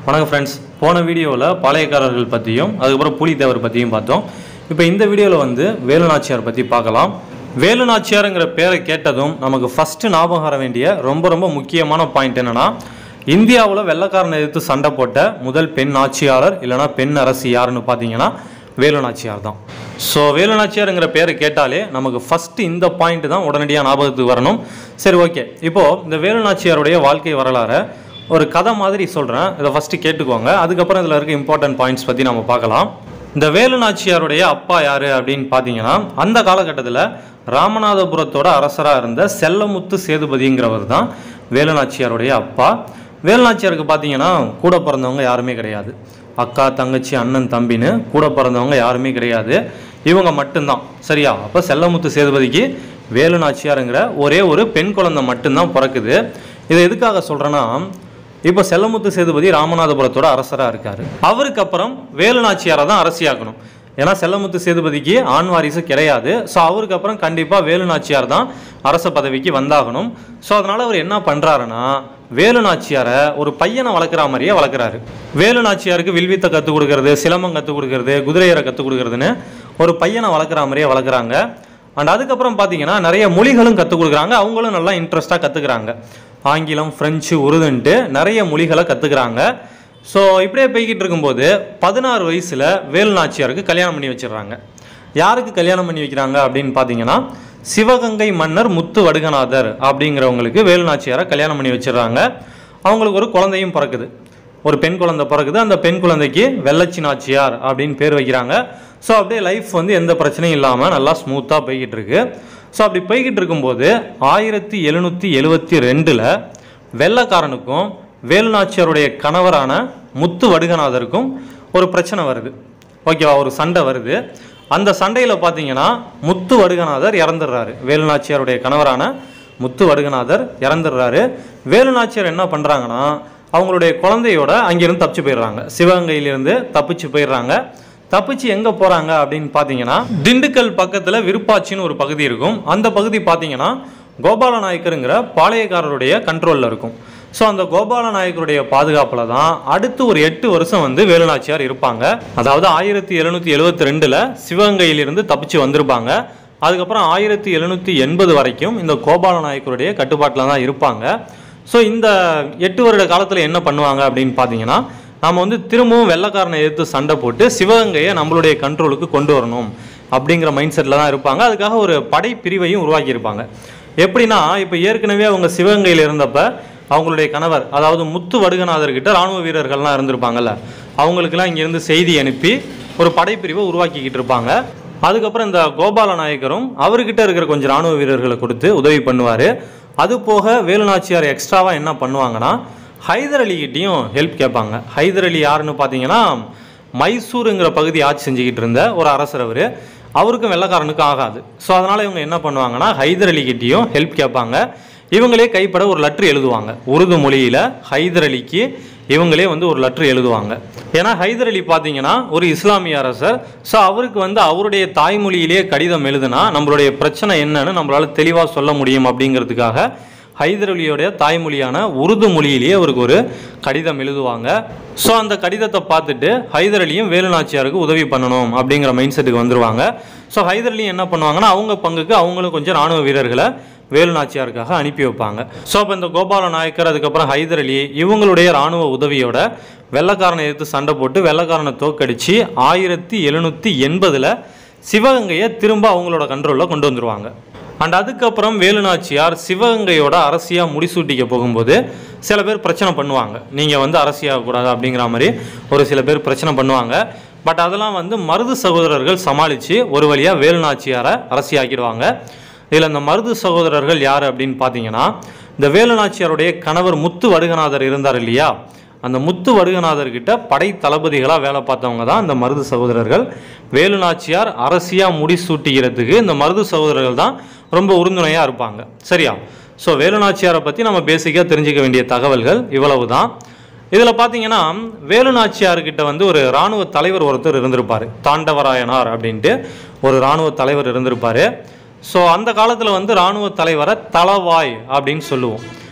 வணக்கம் ஃப்ரெண்ட்ஸ் போன வீடியோவில் பாளையக்காரர்கள் பற்றியும் அதுக்கப்புறம் புலித்தேவர் பற்றியும் பார்த்தோம் இப்போ இந்த வீடியோவில் வந்து வேலுநாச்சியார் பற்றி பார்க்கலாம் வேலுநாச்சியாருங்கிற பேரை கேட்டதும் நமக்கு ஃபஸ்ட்டு ஞாபகம் வர வேண்டிய ரொம்ப ரொம்ப முக்கியமான பாயிண்ட் என்னன்னா இந்தியாவில் வெள்ளக்காரனை எதிர்த்து சண்டை போட்ட முதல் பெண் ஆட்சியாளர் இல்லைனா பெண் அரசி யாருன்னு பார்த்தீங்கன்னா வேலுநாச்சியார் தான் ஸோ வேலுநாச்சியாருங்கிற பேரை கேட்டாலே நமக்கு ஃபஸ்ட்டு இந்த பாயிண்ட் தான் உடனடியாக ஞாபகத்துக்கு வரணும் சரி ஓகே இப்போது இந்த வேலுநாச்சியாருடைய வாழ்க்கை வரலாறை ஒரு கதை மாதிரி சொல்கிறேன் இதை ஃபஸ்ட்டு கேட்டுக்கோங்க அதுக்கப்புறம் இதில் இருக்க இம்பார்ட்டன்ட் பாயிண்ட்ஸ் பற்றி நம்ம பார்க்கலாம் இந்த வேலுநாச்சியாருடைய அப்பா யார் அப்படின்னு பார்த்தீங்கன்னா அந்த காலகட்டத்தில் ராமநாதபுரத்தோட அரசராக இருந்த செல்லமுத்து சேதுபதிங்கிறவர் தான் வேலுநாச்சியாருடைய அப்பா வேலுநாச்சியாருக்கு பார்த்தீங்கன்னா கூட பிறந்தவங்க யாருமே கிடையாது அக்கா தங்கச்சி அண்ணன் தம்பின்னு கூட பிறந்தவங்க யாருமே கிடையாது இவங்க மட்டும்தான் சரியா அப்போ செல்லமுத்து சேதுபதிக்கு வேலுநாச்சியாருங்கிற ஒரே ஒரு பெண் குழந்தை மட்டும்தான் பிறக்குது இதை எதுக்காக சொல்கிறேன்னா இப்போ செல்லமுத்து சேதுபதி ராமநாதபுரத்தோட அரசராக இருக்கார் அவருக்கு அப்புறம் வேலுநாச்சியாரை தான் அரசியாக்கணும் ஏன்னா செல்லமுத்து சேதுபதிக்கு ஆண் வாரிசு கிடையாது ஸோ அவருக்கு அப்புறம் கண்டிப்பாக வேலுநாச்சியார் தான் அரச பதவிக்கு வந்தாகணும் ஸோ அதனால் அவர் என்ன பண்ணுறாருன்னா வேலுநாச்சியாரை ஒரு பையனை வளர்க்குற மாதிரியே வளர்க்குறாரு வேலுநாச்சியாருக்கு வில்வித்தை கற்றுக் கொடுக்கறது சிலம்பம் கற்றுக் கொடுக்கறது குதிரையரை கற்றுக் கொடுக்கறதுன்னு ஒரு பையனை வளர்க்குற மாதிரியே வளர்க்குறாங்க அண்ட் அதுக்கப்புறம் பார்த்தீங்கன்னா நிறைய மொழிகளும் கற்றுக் கொடுக்குறாங்க அவங்களும் நல்லா இன்ட்ரெஸ்ட்டாக கற்றுக்குறாங்க ஆங்கிலம் ஃப்ரெஞ்சு உருதுன்ட்டு நிறைய மொழிகளை கற்றுக்குறாங்க ஸோ இப்படியே போய்கிட்டு இருக்கும்போது பதினாறு வயசில் வேலுநாச்சியாருக்கு கல்யாணம் பண்ணி வச்சிடுறாங்க யாருக்கு கல்யாணம் பண்ணி வைக்கிறாங்க அப்படின்னு பார்த்தீங்கன்னா சிவகங்கை மன்னர் முத்து வடுகநாதர் அப்படிங்கிறவங்களுக்கு வேலுநாச்சியாரை கல்யாணம் பண்ணி வச்சிடுறாங்க அவங்களுக்கு ஒரு குழந்தையும் பிறக்குது ஒரு பெண் குழந்தை பிறக்குது அந்த பெண் குழந்தைக்கு வெள்ளச்சி நாச்சியார் அப்படின்னு பேர் வைக்கிறாங்க ஸோ அப்படியே லைஃப் வந்து எந்த பிரச்சனையும் இல்லாமல் நல்லா ஸ்மூத்தாக போய்கிட்டு இருக்கு ஸோ அப்படி போய்கிட்டு இருக்கும்போது ஆயிரத்தி எழுநூற்றி எழுவத்தி ரெண்டில் வெள்ளக்காரனுக்கும் வேலுநாச்சியாருடைய கணவரான முத்து வடுகநாதருக்கும் ஒரு பிரச்சனை வருது ஓகேவா ஒரு சண்டை வருது அந்த சண்டையில் பார்த்தீங்கன்னா முத்து வடுகநாதர் இறந்துடுறாரு வேலுநாச்சியாருடைய கணவரான முத்து வடுகநாதர் இறந்துடுறாரு வேலுநாச்சியார் என்ன பண்ணுறாங்கன்னா அவங்களுடைய குழந்தையோட அங்கிருந்து தப்பிச்சு போயிடுறாங்க சிவகங்கையிலிருந்து தப்பிச்சு போயிடுறாங்க தப்பிச்சு எங்கே போகிறாங்க அப்படின்னு பார்த்தீங்கன்னா திண்டுக்கல் பக்கத்தில் விருப்பாச்சின்னு ஒரு பகுதி இருக்கும் அந்த பகுதி பார்த்தீங்கன்னா கோபால நாயக்கருங்கிற பாளையக்காரருடைய கண்ட்ரோலில் இருக்கும் ஸோ அந்த கோபால நாயக்கருடைய பாதுகாப்பில் தான் அடுத்து ஒரு எட்டு வருஷம் வந்து வேலுநாச்சியார் இருப்பாங்க அதாவது ஆயிரத்தி எழுநூற்றி எழுபத்தி ரெண்டில் சிவகங்கையிலிருந்து தப்பிச்சு வந்திருப்பாங்க அதுக்கப்புறம் ஆயிரத்தி எழுநூற்றி எண்பது வரைக்கும் இந்த கோபால நாயக்கருடைய கட்டுப்பாட்டில் தான் இருப்பாங்க ஸோ இந்த எட்டு வருட காலத்தில் என்ன பண்ணுவாங்க அப்படின்னு பார்த்தீங்கன்னா நாம் வந்து திரும்பவும் வெள்ளக்காரனை எதிர்த்து சண்டை போட்டு சிவகங்கையை நம்மளுடைய கண்ட்ரோலுக்கு கொண்டு வரணும் அப்படிங்கிற மைண்ட் செட்டில் தான் இருப்பாங்க அதுக்காக ஒரு படை பிரிவையும் உருவாக்கியிருப்பாங்க எப்படின்னா இப்போ ஏற்கனவே அவங்க சிவகங்கையில் இருந்தப்ப அவங்களுடைய கணவர் அதாவது முத்து வடுகநாதர்கிட்ட ராணுவ வீரர்கள்லாம் இருந்திருப்பாங்கல்ல அவங்களுக்கெல்லாம் இங்கேருந்து செய்தி அனுப்பி ஒரு படைப்பிரிவை உருவாக்கிக்கிட்டு இருப்பாங்க அதுக்கப்புறம் இந்த கோபால நாயக்கரும் அவர்கிட்ட இருக்கிற கொஞ்சம் ராணுவ வீரர்களை கொடுத்து உதவி பண்ணுவார் அது போக வேலுநாச்சியார் எக்ஸ்ட்ராவாக என்ன பண்ணுவாங்கன்னா ஹைதர் அலிகிட்டையும் ஹெல்ப் கேட்பாங்க ஹைதர் அலி யாருன்னு பார்த்தீங்கன்னா மைசூருங்கிற பகுதி ஆட்சி செஞ்சுக்கிட்டு இருந்த ஒரு அரசர் அவர் அவருக்கும் வெள்ளக்காரனுக்கும் ஆகாது ஸோ அதனால் இவங்க என்ன பண்ணுவாங்கன்னா ஹைதர் அலிகிட்டையும் ஹெல்ப் கேட்பாங்க இவங்களே கைப்பட ஒரு லெட்ரு எழுதுவாங்க உருது மொழியில் ஹைதர் அலிக்கு இவங்களே வந்து ஒரு லெட்ரு எழுதுவாங்க ஏன்னா ஹைதர் அலி பார்த்தீங்கன்னா ஒரு இஸ்லாமிய அரசர் ஸோ அவருக்கு வந்து அவருடைய தாய்மொழியிலேயே கடிதம் எழுதுனா நம்மளுடைய பிரச்சனை என்னன்னு நம்மளால தெளிவாக சொல்ல முடியும் அப்படிங்கிறதுக்காக ஹைதர் அலியோடைய தாய்மொழியான உருது மொழியிலேயே அவருக்கு ஒரு கடிதம் எழுதுவாங்க ஸோ அந்த கடிதத்தை பார்த்துட்டு ஹைதர் அலியும் வேலுநாச்சியாருக்கு உதவி பண்ணணும் அப்படிங்கிற மைண்ட் செட்டுக்கு வந்துருவாங்க ஸோ ஹைதர் அலியும் என்ன பண்ணுவாங்கன்னா அவங்க பங்குக்கு அவங்களும் கொஞ்சம் ராணுவ வீரர்களை வேலுநாச்சியாருக்காக அனுப்பி வைப்பாங்க ஸோ அப்போ இந்த கோபால நாயக்கர் அதுக்கப்புறம் ஹைதர் அலி இவங்களுடைய ராணுவ உதவியோட வெள்ளக்காரனை எதிர்த்து சண்டை போட்டு வெள்ளக்காரனை தோக்கடிச்சு ஆயிரத்தி எழுநூற்றி எண்பதில் சிவகங்கையை திரும்ப அவங்களோட கண்ட்ரோலில் கொண்டு வந்துருவாங்க அண்ட் அதுக்கப்புறம் வேலுநாச்சியார் சிவகங்கையோட அரசியாக முடிசூட்டிக்க போகும்போது சில பேர் பிரச்சனை பண்ணுவாங்க நீங்கள் வந்து அரசியாகக்கூடாது அப்படிங்கிற மாதிரி ஒரு சில பேர் பிரச்சனை பண்ணுவாங்க பட் அதெல்லாம் வந்து மருது சகோதரர்கள் சமாளித்து ஒரு வழியாக வேலுநாச்சியாரை அரசியாக்கிடுவாங்க இதில் இந்த மருது சகோதரர்கள் யார் அப்படின்னு பார்த்தீங்கன்னா இந்த வேலுநாச்சியாருடைய கணவர் முத்து வடுகநாதர் இருந்தார் இல்லையா அந்த முத்து வடுகநாதர்கிட்ட படை தளபதிகளாக வேலை பார்த்தவங்க தான் இந்த மருது சகோதரர்கள் வேலுநாச்சியார் அரசியாக முடிசூட்டிக்கிறதுக்கு இந்த மருது சகோதரர்கள் தான் ரொம்ப உறுதுணையாக இருப்பாங்க சரியா ஸோ வேலுநாச்சியாரை பற்றி நம்ம பேசிக்காக தெரிஞ்சுக்க வேண்டிய தகவல்கள் இவ்வளவு தான் இதில் பார்த்தீங்கன்னா வேலுநாச்சியார்கிட்ட வந்து ஒரு இராணுவ தலைவர் ஒருத்தர் இருந்திருப்பார் தாண்டவராயனார் அப்படின்ட்டு ஒரு இராணுவ தலைவர் இருந்திருப்பார் ஸோ அந்த காலத்தில் வந்து இராணுவ தலைவரை தளவாய் அப்படின்னு சொல்லுவோம்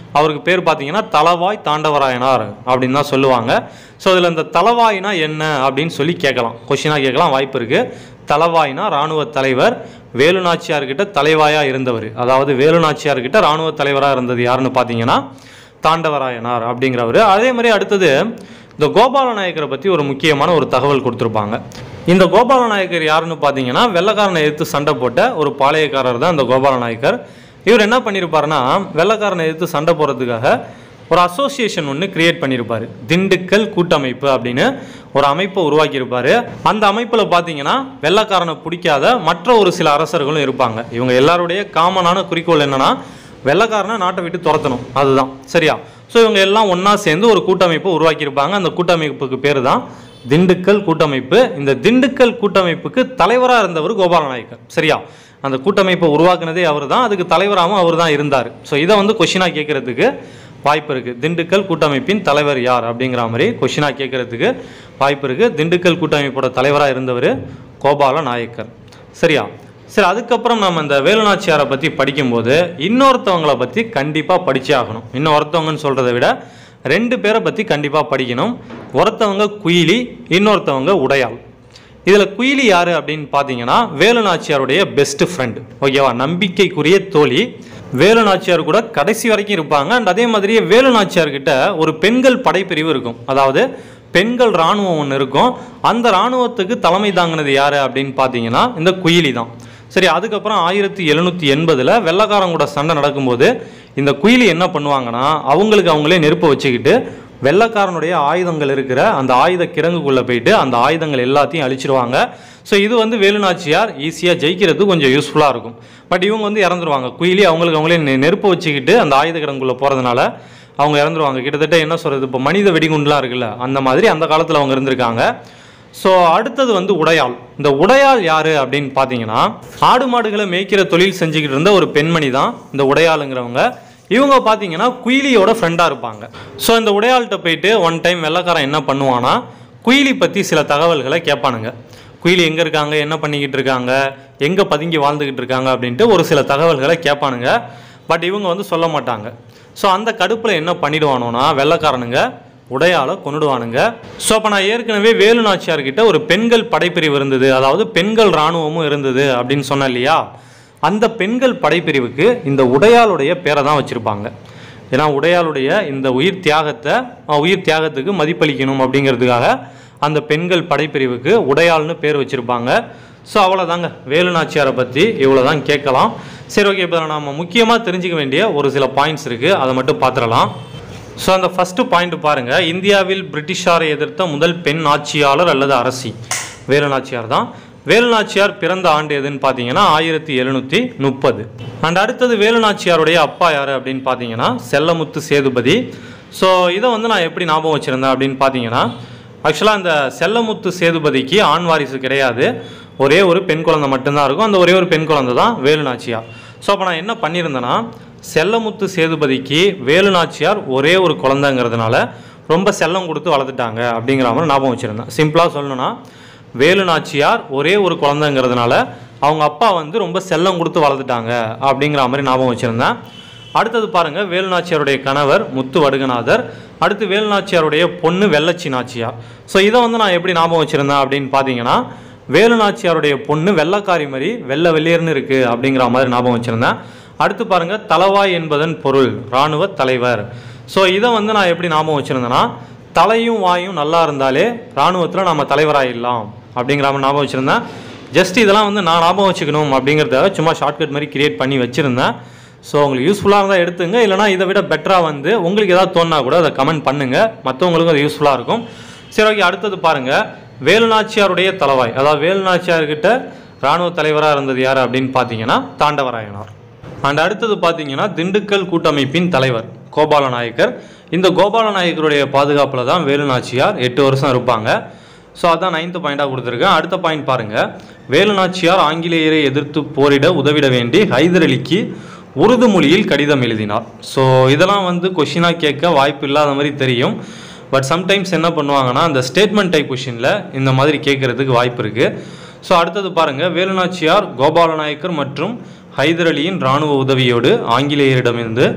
அவருக்கு பேர் பார்த்தீங்கன்னா தலவாய் தாண்டவராயனார் அப்படின்னு தான் சொல்லுவாங்க ஸோ இதில் இந்த தலவாய்னா என்ன அப்படின்னு சொல்லி கேட்கலாம் கொஷினாக கேட்கலாம் வாய்ப்பு இருக்குது தலவாய்னா இராணுவ தலைவர் வேலுநாச்சியார்கிட்ட தலைவாயாக இருந்தவர் அதாவது வேலுநாச்சியார்கிட்ட இராணுவ தலைவராக இருந்தது யாருன்னு பார்த்தீங்கன்னா தாண்டவராயனார் அப்படிங்கிறவர் அதே மாதிரி அடுத்தது இந்த கோபால நாயக்கரை பற்றி ஒரு முக்கியமான ஒரு தகவல் கொடுத்துருப்பாங்க இந்த கோபால நாயக்கர் யாருன்னு பார்த்தீங்கன்னா வெள்ளக்காரனை எதிர்த்து சண்டை போட்ட ஒரு பாளையக்காரர் தான் இந்த கோபால நாயக்கர் இவர் என்ன பண்ணியிருப்பாருன்னா வெள்ளக்காரனை எதிர்த்து சண்டை போடுறதுக்காக ஒரு அசோசியேஷன் ஒன்று கிரியேட் பண்ணியிருப்பாரு திண்டுக்கல் கூட்டமைப்பு அப்படின்னு ஒரு அமைப்பை உருவாக்கியிருப்பாரு அந்த அமைப்பில் பார்த்தீங்கன்னா வெள்ளக்காரனை பிடிக்காத மற்ற ஒரு சில அரசர்களும் இருப்பாங்க இவங்க எல்லாருடைய காமனான குறிக்கோள் என்னன்னா வெள்ளக்காரனை நாட்டை விட்டு துரத்தணும் அதுதான் சரியா ஸோ இவங்க எல்லாம் ஒன்றா சேர்ந்து ஒரு கூட்டமைப்பை உருவாக்கியிருப்பாங்க அந்த கூட்டமைப்புக்கு பேர் தான் திண்டுக்கல் கூட்டமைப்பு இந்த திண்டுக்கல் கூட்டமைப்புக்கு தலைவராக இருந்தவர் கோபாலநாயக்கர் சரியா அந்த கூட்டமைப்பை உருவாக்குனதே அவர் தான் அதுக்கு தலைவராகவும் அவர் தான் இருந்தார் ஸோ இதை வந்து கொஷினாக கேட்கறதுக்கு வாய்ப்பு இருக்குது திண்டுக்கல் கூட்டமைப்பின் தலைவர் யார் அப்படிங்கிற மாதிரி கொஷினாக கேட்கறதுக்கு வாய்ப்பு இருக்குது திண்டுக்கல் கூட்டமைப்போட தலைவராக இருந்தவர் கோபால நாயக்கர் சரியா சரி அதுக்கப்புறம் நம்ம இந்த வேலுநாச்சியாரை பற்றி படிக்கும்போது இன்னொருத்தவங்களை பற்றி கண்டிப்பாக படிச்சே ஆகணும் இன்னொருத்தவங்கன்னு சொல்கிறத விட ரெண்டு பேரை பற்றி கண்டிப்பாக படிக்கணும் ஒருத்தவங்க குயிலி இன்னொருத்தவங்க உடையாள் இதில் குயிலி யார் அப்படின்னு பார்த்தீங்கன்னா வேலுநாச்சியாருடைய பெஸ்ட் ஃப்ரெண்டு ஓகேவா நம்பிக்கைக்குரிய தோழி வேலுநாச்சியார் கூட கடைசி வரைக்கும் இருப்பாங்க அண்ட் அதே மாதிரியே வேலுநாச்சியார்கிட்ட ஒரு பெண்கள் படைப்பிரிவு இருக்கும் அதாவது பெண்கள் இராணுவம் ஒன்று இருக்கும் அந்த இராணுவத்துக்கு தலைமை தாங்கினது யார் அப்படின்னு பார்த்தீங்கன்னா இந்த குயிலி தான் சரி அதுக்கப்புறம் ஆயிரத்தி எழுநூற்றி எண்பதில் வெள்ளக்காரன் கூட சண்டை நடக்கும்போது இந்த குயிலி என்ன பண்ணுவாங்கன்னா அவங்களுக்கு அவங்களே நெருப்பை வச்சுக்கிட்டு வெள்ளக்காரனுடைய ஆயுதங்கள் இருக்கிற அந்த ஆயுத கிடங்குக்குள்ளே போயிட்டு அந்த ஆயுதங்கள் எல்லாத்தையும் அழிச்சிருவாங்க ஸோ இது வந்து வேலுநாச்சியார் ஈஸியாக ஜெயிக்கிறது கொஞ்சம் யூஸ்ஃபுல்லாக இருக்கும் பட் இவங்க வந்து இறந்துருவாங்க குயிலி அவங்களுக்கு அவங்களே நெ- நெருப்பை வச்சுக்கிட்டு அந்த ஆயுத கிடங்குக்குள்ளே போகிறதுனால அவங்க இறந்துருவாங்க கிட்டத்தட்ட என்ன சொல்கிறது இப்போ மனித வெடிகுண்டுலாம் இருக்குல்ல அந்த மாதிரி அந்த காலத்தில் அவங்க இருந்திருக்காங்க ஸோ அடுத்தது வந்து உடையாள் இந்த உடையாள் யார் அப்படின்னு பார்த்தீங்கன்னா ஆடு மாடுகளை மேய்க்கிற தொழில் செஞ்சுக்கிட்டு இருந்த ஒரு பெண்மணி தான் இந்த உடையாளுங்கிறவங்க இவங்க பார்த்தீங்கன்னா குயிலியோட ஃப்ரெண்டாக இருப்பாங்க ஸோ இந்த உடையாள்கிட்ட போயிட்டு ஒன் டைம் வெள்ளக்காரன் என்ன பண்ணுவானா குயிலி பற்றி சில தகவல்களை கேட்பானுங்க குயிலி எங்கே இருக்காங்க என்ன பண்ணிக்கிட்டு இருக்காங்க எங்கே பதுங்கி வாழ்ந்துக்கிட்டு இருக்காங்க அப்படின்ட்டு ஒரு சில தகவல்களை கேட்பானுங்க பட் இவங்க வந்து சொல்ல மாட்டாங்க ஸோ அந்த கடுப்பில் என்ன பண்ணிடுவானோன்னா வெள்ளைக்காரனுங்க உடையால கொண்டுடுவானுங்க ஸோ அப்போ நான் ஏற்கனவே வேலு நாச்சியார்கிட்ட ஒரு பெண்கள் படைப்பிரிவு இருந்தது அதாவது பெண்கள் இராணுவமும் இருந்தது அப்படின்னு சொன்னேன் இல்லையா அந்த பெண்கள் படைப்பிரிவுக்கு இந்த உடையாளுடைய பேரை தான் வச்சுருப்பாங்க ஏன்னா உடையாளுடைய இந்த உயிர் தியாகத்தை அஹ், உயிர் தியாகத்துக்கு மதிப்பளிக்கணும் அப்படிங்கிறதுக்காக அந்த பெண்கள் படைப்பிரிவுக்கு உடையாள்னு பேர் வச்சுருப்பாங்க ஸோ அவ்வளோதாங்க வேலு நாச்சியாரை பற்றி இவ்வளோ தான் கேட்கலாம் சரி ஓகே இப்போ நம்ம முக்கியமாக தெரிஞ்சுக்க வேண்டிய ஒரு சில பாயிண்ட்ஸ் இருக்குது அதை மட்டும் பார்த்துடலாம் ஸோ அந்த ஃபஸ்ட்டு பாயிண்ட் பாருங்கள் இந்தியாவில் பிரிட்டிஷாரை எதிர்த்த முதல் பெண் ஆட்சியாளர் அல்லது அரசி வேலு நாச்சியார் தான் வேலு நாச்சியார் பிறந்த ஆண்டு எதுன்னு பார்த்தீங்கன்னா ஆயிரத்தி எழுநூற்றி முப்பது அண்ட் அடுத்தது வேலு நாச்சியாருடைய அப்பா யார் அப்படின்னு பார்த்தீங்கன்னா செல்லமுத்து சேதுபதி ஸோ இதை வந்து நான் எப்படி ஞாபகம் வச்சுருந்தேன் அப்படின்னு பார்த்தீங்கன்னா ஆக்சுவலாக இந்த செல்லமுத்து சேதுபதிக்கு ஆண் வாரிசு கிடையாது ஒரே ஒரு பெண் குழந்தை மட்டும்தான் இருக்கும் அந்த ஒரே ஒரு பெண் குழந்தை தான் வேலு நாச்சியார் ஸோ அப்போ நான் என்ன பண்ணியிருந்தேன்னா செல்லமுத்து சேதுபதிக்கு வேலு நாச்சியார் ஒரே ஒரு குழந்தைங்கிறதுனால ரொம்ப செல்லம் கொடுத்து வளர்த்துட்டாங்க அப்படிங்கிற மாதிரி ஞாபகம் வச்சுருந்தேன் சிம்பிளாக சொல்லணும்னா வேலு நாச்சியார் ஒரே ஒரு குழந்தைங்கிறதுனால அவங்க அப்பா வந்து ரொம்ப செல்லம் கொடுத்து வளர்த்துட்டாங்க அப்படிங்கிற மாதிரி ஞாபகம் வச்சுருந்தேன் அடுத்தது பாருங்க வேலுநாச்சியாருடைய கணவர் முத்து வடுகநாதர் அடுத்து வேலுநாச்சியாருடைய பொண்ணு வெள்ளச்சி நாச்சியார் ஸோ இதை வந்து நான் எப்படி ஞாபகம் வச்சுருந்தேன் அப்படின்னு பார்த்தீங்கன்னா வேலுநாச்சியாருடைய பொண்ணு வெள்ளக்காரி மாதிரி வெள்ளை வெள்ளையர்னு இருக்குது அப்படிங்கிற மாதிரி ஞாபகம் வச்சுருந்தேன் அடுத்து பாருங்க தலவாய் என்பதன் பொருள் இராணுவ தலைவர் ஸோ இதை வந்து நான் எப்படி ஞாபகம் வச்சுருந்தேன்னா தலையும் வாயும் நல்லா இருந்தாலே இராணுவத்தில் நம்ம தலைவராகிடலாம் அப்படிங்கிற மாதிரி ஞாபகம் வச்சுருந்தேன் ஜஸ்ட் இதெல்லாம் வந்து நான் ஞாபகம் வச்சுக்கணும் அப்படிங்கிறதுக்காக சும்மா ஷார்ட்கட் மாதிரி கிரியேட் பண்ணி வச்சுருந்தேன் ஸோ உங்களுக்கு யூஸ்ஃபுல்லாக இருந்தால் எடுத்துங்க இல்லைனா இதை விட பெட்டராக வந்து உங்களுக்கு ஏதாவது தோணுனா கூட அதை கமெண்ட் பண்ணுங்கள் மற்றவங்களுக்கும் அது யூஸ்ஃபுல்லாக இருக்கும் சரி ஓகே அடுத்தது பாருங்கள் வேலுநாச்சியாருடைய தலவாய் அதாவது வேலுநாச்சியார்கிட்ட இராணுவ தலைவராக இருந்தது யார் அப்படின்னு பார்த்தீங்கன்னா தாண்டவராயனார் அண்ட் அடுத்தது பார்த்தீங்கன்னா திண்டுக்கல் கூட்டமைப்பின் தலைவர் கோபால நாயக்கர் இந்த கோபால நாயக்கருடைய பாதுகாப்பில் தான் வேலுநாச்சியார் எட்டு வருஷம் இருப்பாங்க ஸோ அதான் நைன்த்து பாயிண்டாக கொடுத்துருக்கேன் அடுத்த பாயிண்ட் பாருங்கள் வேலுநாச்சியார் ஆங்கிலேயரை எதிர்த்து போரிட உதவிட வேண்டி ஹைதர் அலிக்கு உருது மொழியில் கடிதம் எழுதினார் ஸோ இதெல்லாம் வந்து கொஷினாக கேட்க வாய்ப்பு இல்லாத மாதிரி தெரியும் பட் சம்டைம்ஸ் என்ன பண்ணுவாங்கன்னா அந்த ஸ்டேட்மெண்ட் டைப் கொஷினில் இந்த மாதிரி கேட்குறதுக்கு வாய்ப்பு இருக்குது ஸோ அடுத்தது பாருங்கள் வேலுநாச்சியார் கோபால நாயக்கர் மற்றும் ஹைதர் அலியின் இராணுவ உதவியோடு ஆங்கிலேயரிடமிருந்து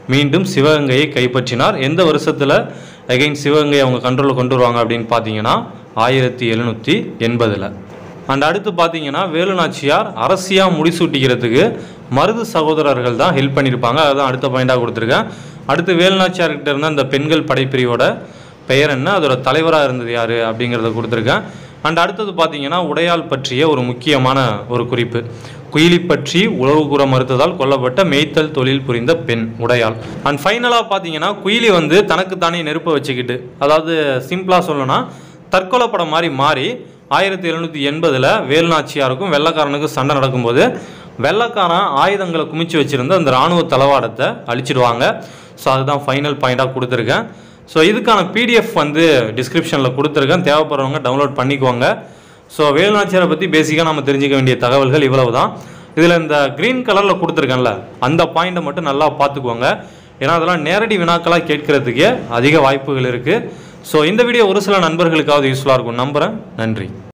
மீண்டும் சிவகங்கையை கைப்பற்றினார் எந்த வருஷத்தில் அகைன் சிவகங்கையை அவங்க கண்ட்ரோலில் கொண்டு வருவாங்க அப்படின்னு பார்த்தீங்கன்னா ஆயிரத்தி எழுநூற்றி எண்பதில் அண்ட் அடுத்து பார்த்தீங்கன்னா வேலுநாச்சியார் அரசியாக முடிசூட்டிக்கிறதுக்கு மருது சகோதரர்கள் தான் ஹெல்ப் பண்ணியிருப்பாங்க அதுதான் அடுத்த பாயிண்டாக கொடுத்துருக்கேன் அடுத்து வேலுநாச்சியார்கிட்ட இருந்த அந்த பெண்கள் படைப்பிரிவோட பெயர் என்ன அதோட தலைவராக இருந்தது யார் அப்படிங்கிறத கொடுத்துருக்கேன் அண்ட் அடுத்தது பார்த்தீங்கன்னா உடையாள் பற்றிய ஒரு முக்கியமான ஒரு குறிப்பு குயிலி பற்றி உளவு கூற மறுத்ததால் கொல்லப்பட்ட மேய்த்தல் தொழில் புரிந்த பெண் உடையாள் அண்ட் ஃபைனலாக பார்த்தீங்கன்னா குயிலி வந்து தனக்குத்தானே நெருப்பை வச்சுக்கிட்டு அதாவது சிம்பிளாக சொல்லணும்னா தற்கொலை படம் மாதிரி மாறி ஆயிரத்தி எழுநூற்றி எண்பதில் வேலுநாச்சியாருக்கும் வெள்ளக்காரனுக்கும் சண்டை நடக்கும்போது வெள்ளக்காரன் ஆயுதங்களை குமிச்சு வச்சிருந்த அந்த இராணுவ தளவாடத்தை அழிச்சிடுவாங்க ஸோ அதுதான் ஃபைனல் பாயிண்டாக கொடுத்துருக்கேன் ஸோ இதுக்கான பிடிஎஃப் வந்து டிஸ்கிரிப்ஷனில் கொடுத்துருக்கேன் தேவைப்படுறவங்க டவுன்லோட் பண்ணிக்குவாங்க ஸோ வேலுநாச்சியாரை பற்றி பேசிக்காக நம்ம தெரிஞ்சுக்க வேண்டிய தகவல்கள் இவ்வளவு தான் இதில் இந்த க்ரீன் கலரில் கொடுத்துருக்கேன்ல அந்த பாயிண்ட்டை மட்டும் நல்லா பார்த்துக்குவாங்க ஏன்னா அதெல்லாம் நேரடி வினாக்களாக கேட்கறதுக்கே அதிக வாய்ப்புகள் இருக்குது ஸோ இந்த வீடியோ ஒரு சில நண்பர்களுக்காவது யூஸ்ஃபுல்லாக இருக்கும் நம்புகிறேன் நன்றி